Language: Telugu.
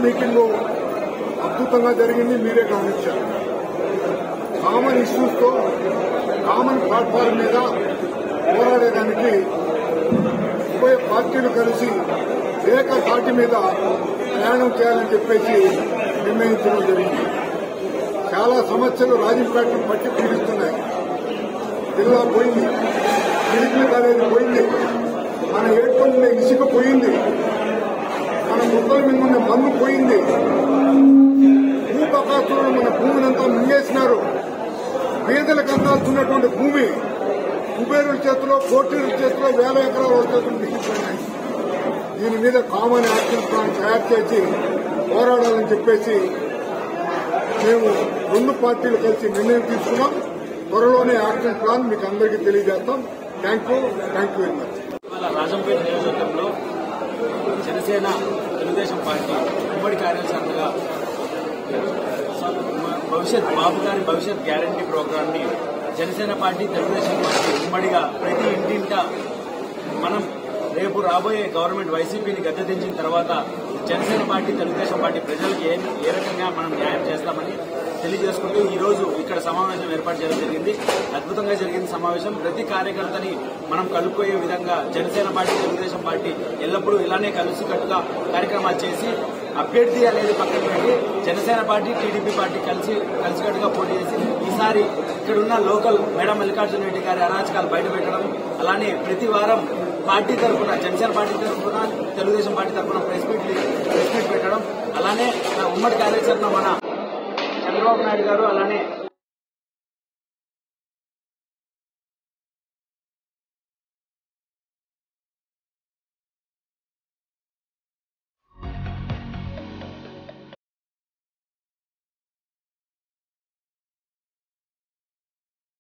మీటింగ్ అద్భుతంగా జరిగింది మీరే గమనించారు కామన్ ఇష్యూస్ తో కామన్ ప్లాట్ఫామ్ మీద పోరాడడానికి ఉభయ పార్టీలు కలిసి ఏక పార్టీ మీద ప్రయాణం చేయాలని చెప్పేసి నిర్ణయించడం జరిగింది చాలా సమస్యలు రాజంపేటను పట్టి పీడిస్తున్నాయి జిల్లా పోయింది మెడికల్ కాలేజీ పోయింది మన ఏడుకొండ ఇసుక పోయింది మన ముక్కల మీద ఉన్న మందు పోయింది భూపకాస్తులను మన భూమినంతా మింగేసినారు పేదలకు అందాల్సినటువంటి భూమి కుబేరుల చేతిలో కోటీల చేతిలో వేల ఎకరాల వాళ్ళ చేతిలో మిగిలిపోయినాయి దీని మీద కామన్ యాక్షన్ ప్లాన్ తయారు చేసి పోరాడాలని చెప్పేసి మేము రెండు పార్టీలు కలిసి నిర్ణయం తీసుకున్నాం త్వరలోనే యాక్షన్ ప్లాన్ మీకు అందరికీ తెలియజేస్తాం thank you thank you very much ఇవాళ రాజంపేట నియోజకవర్గంలో జనసేన తెలుగుదేశం పార్టీ ఉమ్మడి కార్యాచరణగా భవిష్యత్ బాబు గారి భవిష్యత్ గ్యారంటీ ప్రోగ్రామ్ ని జనసేన పార్టీ తెలుగుదేశం పార్టీ ఉమ్మడిగా ప్రతి ఇంటింట మనం రేపు రాబోయే గవర్నమెంట్ వైసీపీని గద్దెదించిన తర్వాత జనసేన పార్టీ తెలుగుదేశం పార్టీ ప్రజలకు ఏ ఏ రకంగా మనం న్యాయం చేస్తామని తెలియజేసుకుంటూ ఈ రోజు ఇక్కడ సమావేశం ఏర్పాటు చేయడం జరిగింది అద్భుతంగా జరిగిన సమావేశం ప్రతి కార్యకర్తని మనం కలుపుకోయే విధంగా జనసేన పార్టీ తెలుగుదేశం పార్టీ ఎల్లప్పుడూ ఇలానే కలిసికట్టుగా కార్యక్రమాలు చేసి అభ్యర్థి అనేది పక్కన పెట్టి జనసేన పార్టీ టీడీపీ పార్టీ కలిసి కలిసికట్టుగా పోటీ చేసి ఈసారి ఇక్కడున్న లోకల్ మేడం మల్లికార్జున రెడ్డి గారి అరాచకాలు బయట పెట్టడం అలానే ప్రతి వారం పార్టీ తరఫున జనసేన పార్టీ తరఫున తెలుగుదేశం పార్టీ తరఫున ప్రెస్ మీట్ ప్రెస్ మీట్ పెట్టడం అలానే ఉమ్మడి కార్యాచరణ మన చంద్రబాబు నాయుడు గారు అలానే